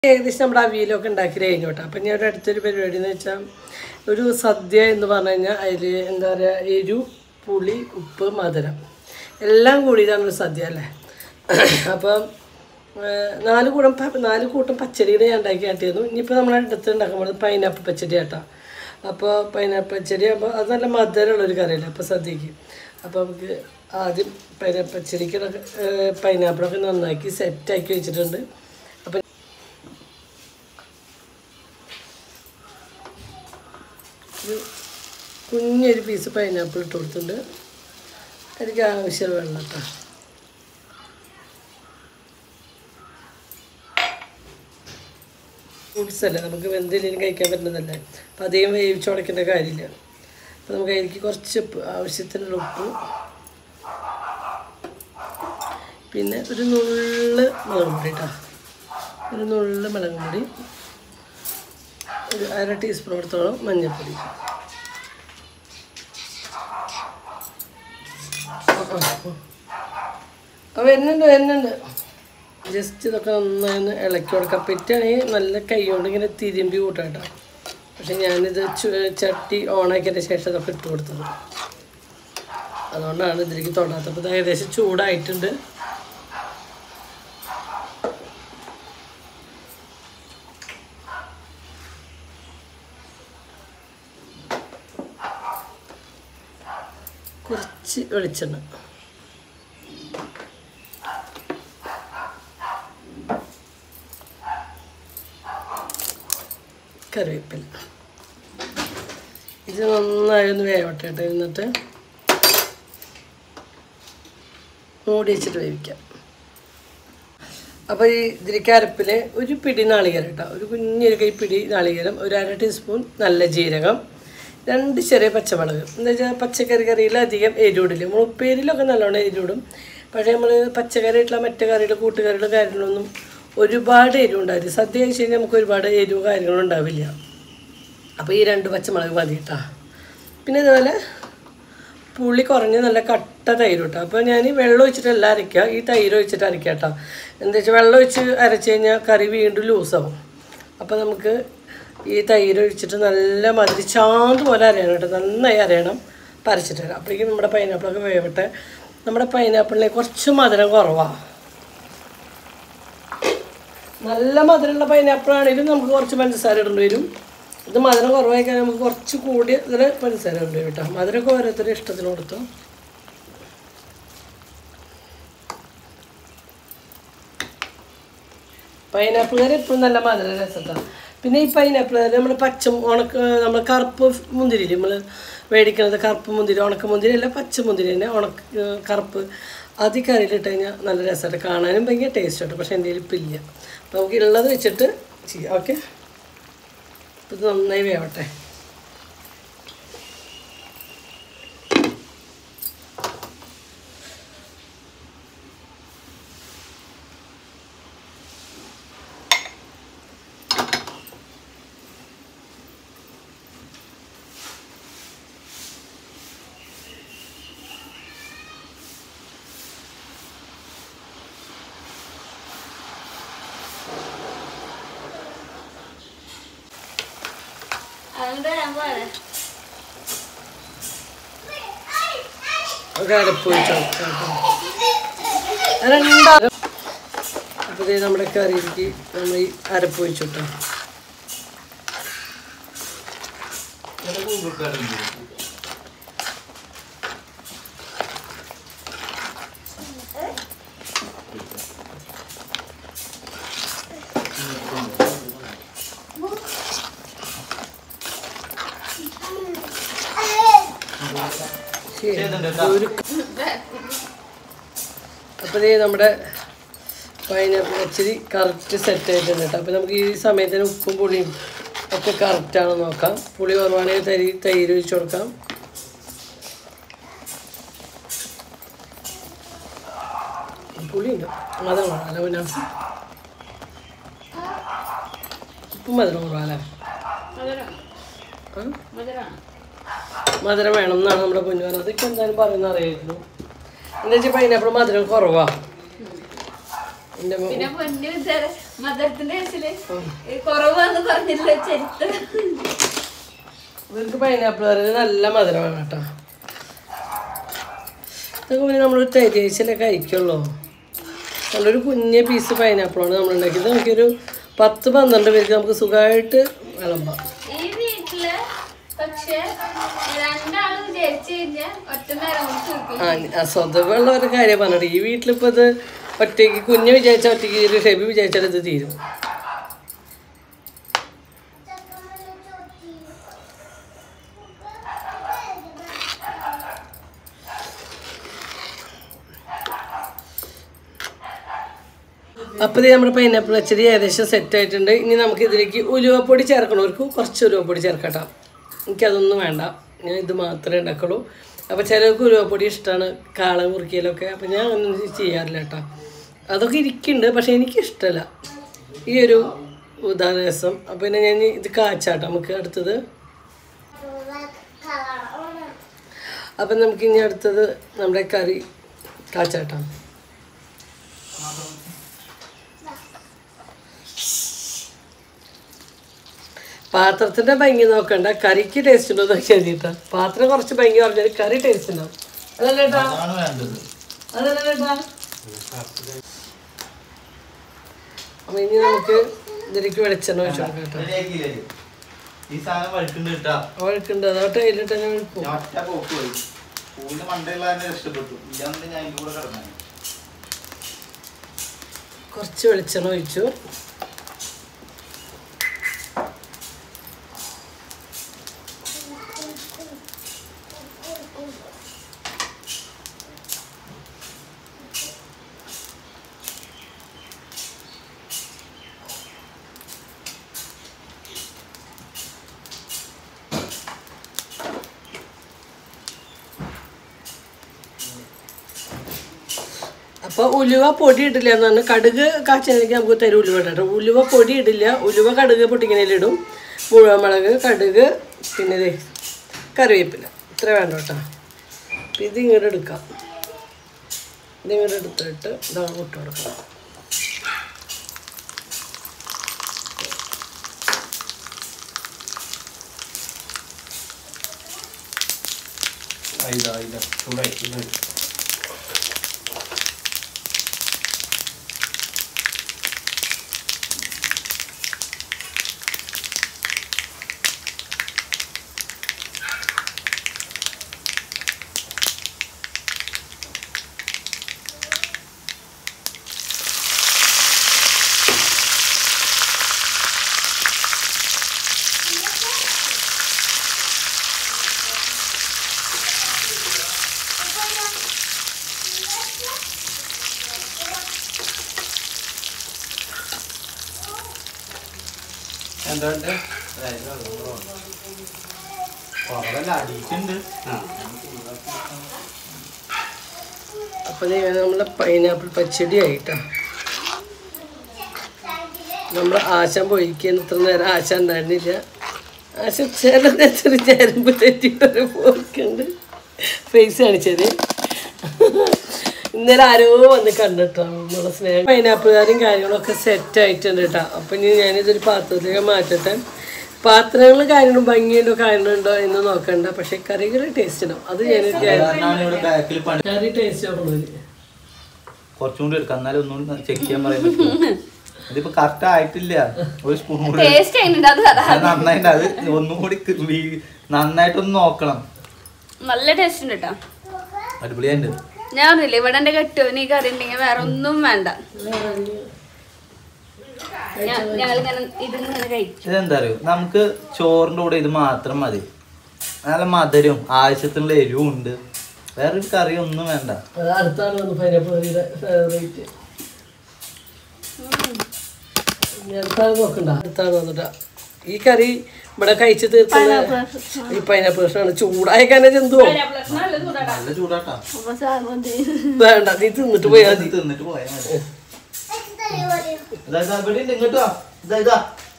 ഏകദേശം നമ്മുടെ അവിയലൊക്കെ ഉണ്ടാക്കി കഴിഞ്ഞു കേട്ടോ അപ്പം ഞാൻ ഒരു അടുത്തൊരു പരിപാടി എന്ന് വെച്ചാൽ ഒരു സദ്യ എന്ന് പറഞ്ഞു കഴിഞ്ഞാൽ അതിൽ എന്താ പറയുക എരു പുളി ഉപ്പ് മധുരം എല്ലാം കൂടിയതാണ് ഒരു സദ്യ അല്ലേ അപ്പം ഏഹ്, നാല് കൂടം പ- നാല് കൂട്ടം പച്ചടിയുടെ ഞാൻ ഉണ്ടാക്കി കാട്ടിയിരുന്നു ഇനിയിപ്പോൾ നമ്മൾ അടുത്ത് ഉണ്ടാക്കുമ്പോൾ പൈനാപ്പിൾ പച്ചടി കേട്ടോ അപ്പോൾ പൈനാപ്പിൾ പച്ചടി അപ്പോൾ അത് നല്ല മധുരമുള്ളൊരു കറിയല്ലേ അപ്പോൾ സദ്യക്ക് അപ്പോൾ നമുക്ക് ആദ്യം പൈനാപ്പിൾ പച്ചടിക്ക് പൈനാപ്പിളൊക്കെ നന്നാക്കി സെറ്റാക്കി വെച്ചിട്ടുണ്ട് അപ്പം ഒരു കുഞ്ഞൊരു പീസ് പൈനാപ്പിൾ ഇട്ട് കൊടുത്തിട്ടുണ്ട് എനിക്ക് ആവശ്യം വെള്ളം കേട്ടോ ഫ്രൂട്ട്സ് അല്ലേ നമുക്ക് വെന്തിലും കഴിക്കാൻ പറ്റുന്നതല്ലേ അപ്പം അധികം വേവിച്ച് ഉടക്കേണ്ട കാര്യമില്ല അപ്പം നമുക്ക് അതിലേക്ക് കുറച്ച് ഉപ്പ് ആവശ്യത്തിനുള്ള ഉപ്പ് പിന്നെ ഒരു നുള്ള് മുളക് പൊടി കേട്ടോ ഒരു നുള്ള് മുളക് പൊടി ഒരു അര ടീസ്പൂൺ എടുത്തോളം മഞ്ഞൾപ്പൊടി അപ്പോൾ വരുന്നുണ്ട് വരുന്നുണ്ട് ജസ്റ്റ് ഇതൊക്കെ നന്നായി ഒന്ന് ഇളക്കി കൊടുക്കാം പറ്റുകയാണെങ്കിൽ നല്ല കൈ കൊണ്ട് ഇങ്ങനെ തിരുമ്പി കൂട്ടാം കേട്ടോ പക്ഷെ ഞാനിത് ചു- ചട്ടി ഓണാക്കിയതിന് ശേഷം ഇതൊക്കെ ഇട്ട് കൊടുത്തത് അതുകൊണ്ടാണ് ഇതിലേക്ക് തൊടാത്തത് അപ്പോൾ ഇത് ഏകദേശം ചൂടായിട്ടുണ്ട് കുറച്ച് വെളിച്ചെണ്ണ കറിവേപ്പില ഇത് നന്നായി ഒന്ന് വേവട്ടെ കേട്ടോ എന്നിട്ട് മൂടി വെച്ചിട്ട് വേവിക്കാം അപ്പോൾ ഈ ഇതിലേക്ക് അരപ്പിൽ ഒരു പിടി നാളികേരം കേട്ടോ ഒരു കുഞ്ഞൊരു കൈ പിടി നാളികേരം ഒരു അര ടീസ്പൂൺ നല്ല ജീരകം രണ്ട് ചെറിയ പച്ചമുളക് എന്താ വെച്ചാൽ പച്ചക്കറി കറിയിൽ അധികം എരിവിടില്ല നമ്മൾ ഉപ്പേരിയിലൊക്കെ നല്ലോണം എരിവിടും പക്ഷേ നമ്മൾ പച്ചക്കറിയായിട്ടുള്ള മറ്റു കറികൾ കൂട്ടുകറികൾ കാര്യങ്ങളൊന്നും ഒരുപാട് എരിവുണ്ടാവില്ല സദ്യ കഴിച്ച് കഴിഞ്ഞാൽ നമുക്ക് ഒരുപാട് എരിവ് കാര്യങ്ങളും ഉണ്ടാവില്ല അപ്പോൾ ഈ രണ്ട് പച്ചമുളക് മതി കേട്ടോ പിന്നെ ഇതുപോലെ പുളി കുറഞ്ഞ് നല്ല കട്ട തൈര് കേട്ടോ അപ്പോൾ ഞാൻ വെള്ളം ഒഴിച്ചിട്ടല്ല അരയ്ക്കുക ഈ തൈര് ഒഴിച്ചിട്ട് അരയ്ക്കുക കേട്ടോ എന്താ വെച്ചാൽ വെള്ളം ഒഴിച്ച് അരച്ച് കഴിഞ്ഞാൽ കറി വീണ്ടും ലൂസാവും അപ്പോൾ നമുക്ക് ഈ തൈര് ഒഴിച്ചിട്ട് നല്ല മധുരി ചാന്ത് പോലെ അരയണം കേട്ടോ നന്നായി അരയണം പരച്ചിട്ട് തരാം അപ്പോഴേക്കും നമ്മുടെ പൈനാപ്പിളൊക്കെ വേവട്ടെ നമ്മുടെ പൈനാപ്പിളിനെ കുറച്ച് മധുരം കുറവാണ് നല്ല മധുരമുള്ള പൈനാപ്പിൾ ആണെങ്കിലും നമുക്ക് കുറച്ച് പഞ്ചസാര ഇടേണ്ടി വരും ഇത് മധുരം കുറവായി കഴിഞ്ഞാൽ നമുക്ക് കുറച്ച് കൂടിയ ഇതിൽ പഞ്ചസാര ഇടേണ്ടി വരും കേട്ടോ മധുരമൊക്കെ ഓരോരുത്തരുടെ ഇഷ്ടത്തിന് കൊടുത്തു പൈനാപ്പിൾ കറി എപ്പോഴും നല്ല മധുര രസത്താണ് പിന്നെ ഈ പൈനാപ്പിൾ കറി നമ്മൾ പച്ച ഉണക്ക നമ്മൾ കറുപ്പ് മുന്തിരി നമ്മൾ മേടിക്കുന്നത് കറുപ്പ് മുന്തിരി ഉണക്ക മുന്തിരി അല്ല പച്ച മുന്തിരി തന്നെ ഉണക്ക ഏർ കറുപ്പ് അത് ഈ കറിയിലിട്ട് കഴിഞ്ഞാൽ നല്ല രസമായിട്ട് കാണാനും ഭയങ്കര ടേസ്റ്റ് ഉണ്ട് പക്ഷേ എൻ്റെ കയ്യിൽ ഇപ്പം ഇല്ല അപ്പോൾ നമുക്ക് ഉള്ളത് വെച്ചിട്ട് ചെയ്യാം ഓക്കെ ഇത് നന്നായി വേവട്ടെ അങ്ങോട്ട് വരാൻ പോലെ ഒരു അരപ്പൊഴിച്ചോ രണ്ടാ അപ്പോൾ ഇത് നമ്മുടെ കറിയിലേക്ക് നമ്മൾ ഈ അരപ്പൊഴിച്ചിട്ടോ ശരി ഒരു അപ്പോൾ ഇത് നമ്മുടെ പൈനാപ്പിൾ ഇച്ചിരി കറക്റ്റ് സെറ്റ് ആയിട്ടുണ്ട് കേട്ടോ അപ്പോൾ നമുക്ക് ഈ സമയത്തിന് ഉപ്പും പുളിയും ഒക്കെ കറക്റ്റാണ് നോക്കാം പുളി കുറവാണെങ്കിൽ തരി തൈര് ഒഴിച്ച് കൊടുക്കാം പുളിയുണ്ട് മധുരം കുറവല്ല പിന്നെ ഉപ്പും മധുരം കുറവല്ലേ മധുരം ആ മധുരമാണ് മധുരം വേണം എന്നാണ് നമ്മുടെ കുഞ്ഞു പറഞ്ഞത് അതൊക്കെ എന്തായാലും പറയുന്ന അറിയായിരുന്നു എന്താ വെച്ചാൽ പൈനാപ്പിൾ മധുരം കുറവാ എൻ്റെ പിന്നെ പൊന്നു ഇതുവരെ മധുരത്തിന്റെ കേസില് കുറവാന്ന് പറഞ്ഞില്ല ചെരുത്ത് ഇവർക്ക് പൈനാപ്പിൾ കറി നല്ല മധുരമാണ് കേട്ടോ ഇതൊക്കെ പിന്നെ നമ്മൾ തേജേച്ചിലെ കഴിക്കുള്ളൂ നല്ലൊരു കുഞ്ഞ പീസ് പൈനാപ്പിളാണ് നമ്മൾ ഉണ്ടാക്കിയത് നമുക്കൊരു പത്ത് പന്ത്രണ്ട് പേർക്ക് നമുക്ക് സുഖമായിട്ട് വിളമ്പാം ഈ വീട്ടില് പക്ഷെ രണ്ടാള് വിചാരിച്ചു കഴിഞ്ഞാൽ ഒറ്റ നേരം കൊണ്ട് തീർക്കും ആ സ്വതവുള്ള ഒരു കാര്യം പറഞ്ഞത് ഈ വീട്ടിലിപ്പോൾ ഇത് ഒറ്റയ്ക്ക് കുഞ്ഞ് വിചാരിച്ച ഒറ്റയ്ക്ക് ഒരു ഷെബി വിചാരിച്ചാൽ ഇത് തീരും അപ്പോൾ നമ്മുടെ പൈനാപ്പിൾ പച്ചടി ഏകദേശം സെറ്റ് ആയിട്ടുണ്ട് ഇനി നമുക്ക് ഇതിലേക്ക് ഉലുവപ്പൊടി ചേർക്കണവർക്ക് കുറച്ച് ഉലുവപ്പൊടി ചേർക്കട്ടോ എനിക്കതൊന്നും വേണ്ട ഞാൻ ഇത് മാത്രമേ ഉണ്ടാക്കുള്ളൂ അപ്പോൾ ചിലർക്ക് ഉലുവപ്പൊടി ഇഷ്ടമാണ് കാള മുറുക്കിയാലൊക്കെ അപ്പോൾ ഞാൻ അങ്ങനെ ചെയ്യാറില്ല കേട്ടോ അതൊക്കെ ഇരിക്കുന്നുണ്ട് പക്ഷേ എനിക്കിഷ്ടമല്ല ഈ ഒരു ഉദാഹരണ രസം അപ്പോൾ പിന്നെ ഞാൻ ഇത് കാച്ചാട്ടോ നമുക്ക് അടുത്തത് അപ്പം നമുക്ക് ഇനി അടുത്തത് നമ്മുടെ കറി കാച്ചാട്ടാം പാത്രത്തിന്റെ ഭംഗി നോക്കണ്ട കറിക്ക് ടേസ്റ്റ് ഉണ്ടോ നോക്കിയാൽ മതിട്ടാ പാത്രം കുറച്ച് ഭംഗി പറഞ്ഞാൽ കറി ടേസ്റ്റ് ഉണ്ടാവും അതല്ലേ ഏട്ടാ അതാണ് വേണ്ടത് അതല്ലേ ഏട്ടാ അപ്പൊ ഇനി നമുക്ക് ഇതിലേക്ക് വെളിച്ചെണ്ണ ഒഴിച്ചു കൊടുക്കാം കേട്ടോ ശരിയാക്കിയില്ലേ? ഈ സാധനം വഴുക്കുണ്ട് കേട്ടാ വഴുക്കുണ്ട് അതോട്ട് കയ്യിലിട്ട് തന്നെ വഴുക്കും ഞാൻ ഒറ്റ പോക്ക് പോയി പൂവിന്റെ മണ്ടയുള്ള തന്നെ രക്ഷപ്പെട്ടു ഇല്ലാന്ന് ഞാൻ അതിന്റെ കൂടെ കിടന്നു കുറച്ച് വെളിച്ചെണ്ണ ഒഴിച്ചു അപ്പോൾ ഉലുവ പൊടി ഇടില്ല എന്ന് പറഞ്ഞാൽ കടുക് കാച്ചലേക്ക് നമുക്ക് തരും ഉലുവ ഇടട്ടോ ഉലുവ പൊടി ഇടില്ല ഉലുവ കടുക് പൊട്ടിക്കുന്നതിലിടും മുഴുവൻമുളക് കടുക് പിന്നെ ദേ കറിവേപ്പില ഇത്ര വേണ്ട കേട്ടോ അപ്പം ഇത് ഇങ്ങോട്ട് എടുക്കാം ഇത് ഇങ്ങോട്ട് എടുത്തിട്ട് ഇതാ ഇട്ട് കൊടുക്കാം ഇതാ ഇതാ ചൂടായി ചൂടായി എന്താ വേണ്ടേ? കുറവല്ല അടിയിട്ടുണ്ട് ആ അപ്പോൾ നമ്മളെ പൈനാപ്പിൾ പച്ചടി ആയിട്ടാ നമ്മൾ ആശാൻ പോയിക്കാൻ ഇത്ര നേരം ആശ ഉണ്ടായിരുന്നില്ല ആശ ചില നേരത്തിൽ ചേരുമ്പോൾ തെറ്റിട്ടൊരു പോക്കുണ്ട് ഫേസ് കാണിച്ചത് ഇന്നലെ ആരോ വന്ന് കണ്ടിട്ടോ നമ്മളെ സ്നേഹം പൈനാപ്പിളുകാരും കാര്യങ്ങളൊക്കെ സെറ്റ് ആയിട്ടുണ്ട് കേട്ടോ അപ്പം ഇനി ഞാനിതൊരു പാത്രത്തിലേക്ക് മാറ്റട്ടെ പാത്രങ്ങളും കാര്യങ്ങളും ഭംഗിയുണ്ടോ കാര്യങ്ങളുണ്ടോ എന്ന് നോക്കണ്ട പക്ഷെ കറികൾ ടേസ്റ്റ് ഉണ്ടാവും അത് ഞാൻ ഞാനാണ് ഇവിടെ ബാക്കിൽ പണി കറി ടേസ്റ്റ് നോക്കണത് കുറച്ചും കൂടി എടുക്കാം എന്നാലും ഒന്നും ചെക്ക് ചെയ്യാൻ പറയാൻ പറ്റും ഇതിപ്പോ കറക്റ്റ് ആയിട്ടില്ല ഒരു സ്പൂൺ കൂടി ടേസ്റ്റ് ചെയ്യുന്നുണ്ട് അത് അതാ അത് നന്നായിട്ട് അത് ഒന്നും കൂടി ക- വീ- നന്നായിട്ടൊന്ന് നോക്കണം നല്ല ടേസ്റ്റ് ഉണ്ട് കേട്ടോ അടിപൊളിയുണ്ട് ഞാൻ പറഞ്ഞില്ലേ ഇവിടെ എന്റെ കെട്ടുവിന് ഈ കറി ഉണ്ടെങ്കിൽ വേറെ ഒന്നും വേണ്ട ഞങ്ങളിങ്ങനെ ഇതിങ്ങനെ കഴിക്കും ഇതെന്താ അറിയോ നമുക്ക് ചോറിന്റെ കൂടെ ഇത് മാത്രം മതി നല്ല മധുരവും ആവശ്യത്തിനുള്ള എരിവും ഉണ്ട് വേറൊരു കറി ഒന്നും വേണ്ട അത് അടുത്താണ് വന്ന് പൈനാപ്പിൾ കറിയുടെ ഫേവറേറ്റ് അടുത്താണ് നോക്കണ്ട അടുത്താണ് വന്നിട്ടാ ഈ കറി ഇവിടെ കഴിച്ച് തീർക്കുന്ന ഈ പൈനാപ്പിൾ കഷ്ണമാണ് ചൂടായ കാരണം ജന്തുവോ നല്ല ചൂടാട്ടാ വേണ്ട നീ തിന്നിട്ട് പോയാൽ മതി ഇത് തിന്നിട്ട് പോയാൽ മതി ഇതാ, ഇതാ, ഇവിടെ ഉണ്ട്, ഇങ്ങോട്ട് വാ ഇതാ ഇതാ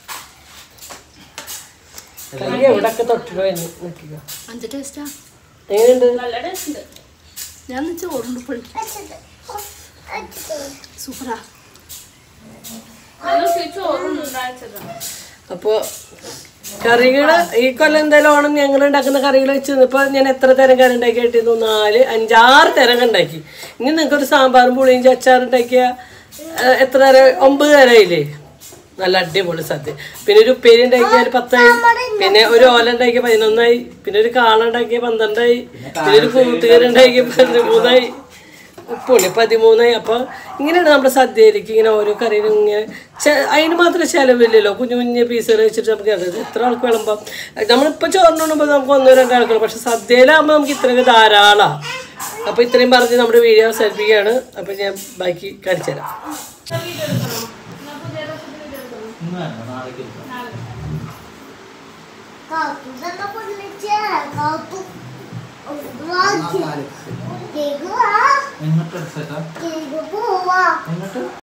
കറി എവിടൊക്കെ തൊട്ടിട്ടോ എന്ന് നോക്കുക അഞ്ച് ടേസ്റ്റാ എങ്ങനെയുണ്ട് നല്ല ടേസ്റ്റ് ഉണ്ട് ഞാൻ ചോറുണ്ട് പൊളി സൂപ്പറാ നല്ല ഉച്ചയ്ക്ക് ചോറും ഉണ്ടാച്ചതാണ് അപ്പോൾ കറികൾ ഈ കൊല്ലം എന്തായാലും ഓണം ഞങ്ങൾ ഉണ്ടാക്കുന്ന കറികൾ വെച്ച് ഇപ്പോൾ ഞാൻ എത്ര തരം കറി ഉണ്ടാക്കി കിട്ടിയിരുന്നു നാല് അഞ്ചാറ് തരം ഉണ്ടാക്കി ഇനി നിങ്ങൾക്കൊരു സാമ്പാറും പുളിയും അച്ചാറും ഉണ്ടാക്കിയ എത്ര തരം ഒമ്പത് തരമില്ലേ നല്ല അടിപൊളി സദ്യ പിന്നെ ഒരു ഉപ്പേരി ഉണ്ടാക്കിയ ഒരു പത്തായി പിന്നെ ഒരു ഓല ഉണ്ടാക്കിയ പതിനൊന്നായി പിന്നെ ഒരു കാള ഉണ്ടാക്കിയ പന്ത്രണ്ടായി പിന്നെ ഒരു കൂട്ടുകാരി ഉണ്ടാക്കിയ പതിമൂന്നായി പുളി പതിമൂന്നായി അപ്പോൾ ഇങ്ങനെയാണ് നമ്മുടെ സദ്യയിലേക്ക് ഇങ്ങനെ ഓരോ കറിയിലും ഇങ്ങനെ ചെ- അതിന് മാത്രം ചിലവില്ലല്ലോ കുഞ്ഞു കുഞ്ഞു പീസുകൾ വെച്ചിട്ട് നമുക്ക് അത് എത്ര ആൾക്ക് വിളമ്പാം നമ്മളിപ്പോൾ ചോറിനുമ്പോൾ നമുക്ക് ഒന്നോ രണ്ടോ ആൾക്കുള്ളൂ പക്ഷെ സദ്യയിലാകുമ്പോൾ നമുക്ക് ഇത്രയൊക്കെ ധാരാളമാണ് അപ്പോൾ ഇത്രയും പറഞ്ഞ് നമ്മുടെ വീഡിയോ അവസാനിപ്പിക്കുകയാണ് അപ്പോൾ ഞാൻ ബാക്കി കാണിച്ചു തരാം ഇന്ന് വേണ്ട നാളേക്ക് എടുക്കാം. കാത്തു തന്നെ പൊള്ളിച്ച് കാത്തു കേക്ക് എങ്ങോട്ട് എടുത്തേക്കാം കേക്ക് പോവാ എങ്ങോട്ട്